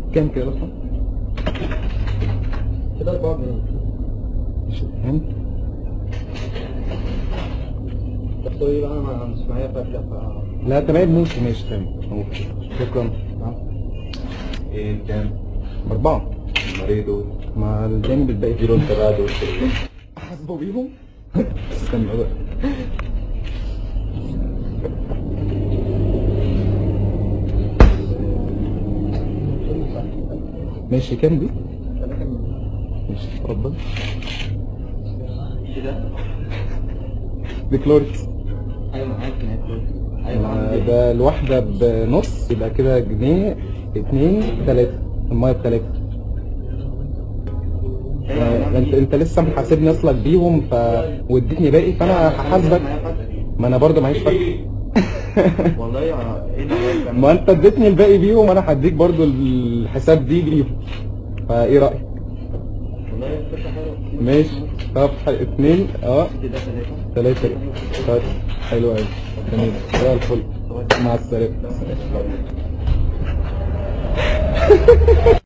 كام كده اصلا؟ كده 4 جنيه مش فهمت طب تقولي بقى انا مش معايا فكه ف لا تمام ماشي ماشي تمام أوكي. شكرا نعم. ايه كام؟ أربعة مريض مع الجانب الباقي يديروا التبادل حاسبوا بيهم استنى بقى ماشي كام دي؟ ماشي اتفضل كده دي كلوركس ايوه معاك هناك ايوه آه، عندي ده الواحدة بنص يبقى كده جنيه اتنين تلاتة المية بتلاتة آه، انت انت لسه محاسبني اصلك بيهم ف واديتني باقي فانا هحاسبك معايا فكة. ما انا برضه معيش فرق والله يا- ايه ده ما انت اديتني الباقي بيهم انا هديك برضه الحساب دي بيهم فايه رايك والله الفكره حلوه ماشي طب ح- اتنين اه كده ثلاثه تلاتة طيب حلو قوي جميل زي الفل مع السلامة